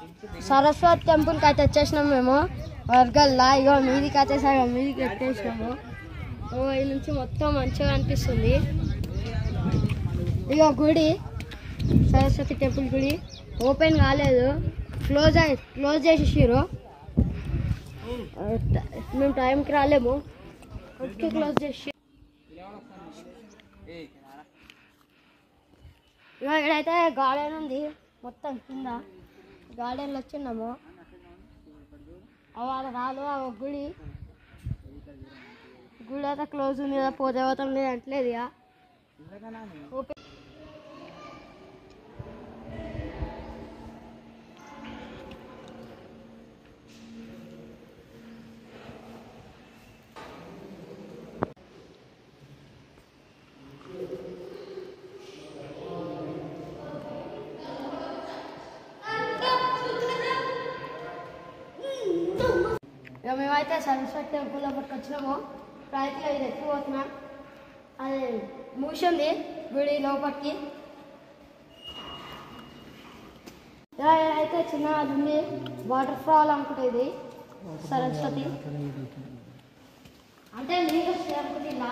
సరస్వతి టెంపుల్కి అయితే వచ్చేసినాం మేము వర్గల్లా ఇగో మీదికి వచ్చేసాక మీదికి ఎక్కేసినాము ఓ ఈ నుంచి మొత్తం మంచిగా అనిపిస్తుంది ఇగో గుడి సరస్వతి టెంపుల్ గుడి ఓపెన్ కాలేదు క్లోజ్ అయి క్లోజ్ చేసేసారు మేము టైంకి రాలేము అందుకే క్లోజ్ చేసి ఇగో ఇక్కడైతే గార్డెన్ ఉంది మొత్తం కింద గార్డెన్లో వచ్చిన్నాము అవి రాదు ఆ గుడి గుడి అయితే క్లోజ్ ఉంది కదా పోతే పోతాం లేదు అంటలేదు ఇక ఓపెన్ ఇక మేమైతే సరస్వతి టెంపుల్ లోపలికి వచ్చినాము ప్రయత్నం ఇది ఎత్తిపోతున్నాం అది మూసింది గుడి లోపలికి ఇక అయితే చిన్న అది ఉంది వాటర్ ఫాల్ అనుకుంటే ఇది సరస్వతి అంటే నీళ్ళు వస్తాయి అనుకుంటే ఇలా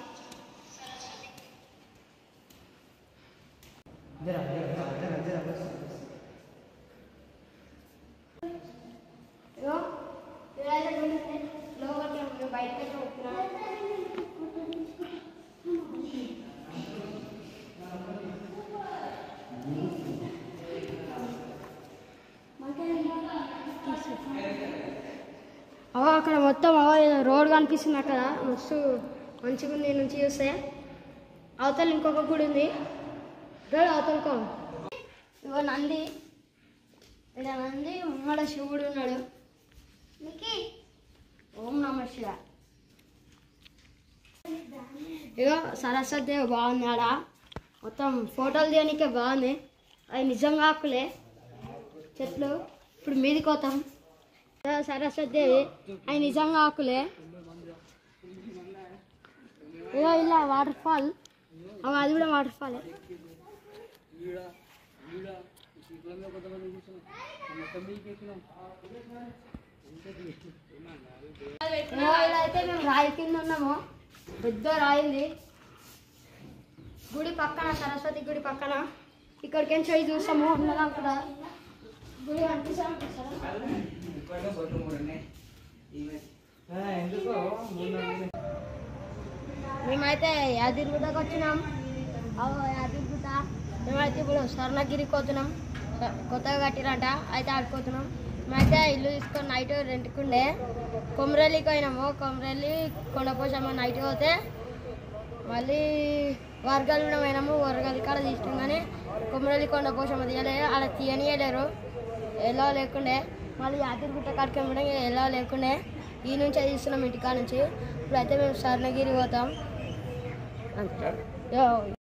ఇగో ఇదైతే గుడి ఉంది. లోపలికి మేము బయటకి అయితే వస్తున్నాం అవో అక్కడ మొత్తం అవో ఏదో రోడ్ కనిపిస్తుంది అక్కడ మస్తు మంచిగా ఉంది ఈ నుంచి చూస్తే అవతల ఇంకొక గుడి ఉంది రోడ్ అవతలకో ఇగో నంది ఇక్కడ నంది ఉమ్మడ శివుడు ఉన్నాడు ఓం నమ శివ ఇగో సరస్వతి దేవి బాగుంది ఆడ మొత్తం ఫోటోలు తీయడానికే బాగుంది అవి నిజంగా ఆకులే చెట్లు ఇప్పుడు మీదికి పోతాం ఇగో సరస్వతి దేవి అవి నిజంగా ఆకులే ఇగో ఇలా వాటర్ ఫాల్ అవి అది కూడా వాటర్ ఫాలే ఇగో ఇలా అయితే మేము రాయి కింద ఉన్నాము పెద్ద రాయింది గుడి పక్కన సరస్వతి గుడి పక్కన ఇక్కడికి నుంచి పోయి చూస్తాము ఉన్నదా అక్కడ గుడి కనిపిస్తా మేమైతే యాదగిరిగుట్టకు వచ్చినాం అవు యాదగిరిగుట్ట మేమైతే ఇప్పుడు స్వర్ణగిరికి పోతున్నాం స- కొత్తగా కట్టిరంట అయితే ఆడుకోతున్నాం మేమైతే ఇల్లు తీసుకొని నైట్ రెంట్కుండే కొమరల్లికి పోయినాము కొమరల్లి కొండపోసమ్మ నైట్ పోతే మళ్ళీ వర్గాలు కూడా పోయినాము వర్గాలు కాడ తీసినాం కానీ కొమరల్లి కొండపోసమ్మ తీయలేదు అలా తీయనియలేరు ఎలా లేకుండే మళ్ళీ యాదగిరిగుట్ట కాడికి కూడా ఎలా లేకుండే ఈ నుంచి తీస్తున్నాం ఇంటికాడ నుంచి ఇప్పుడైతే మేము స్వర్ణగిరి పోతాం అంతే యో.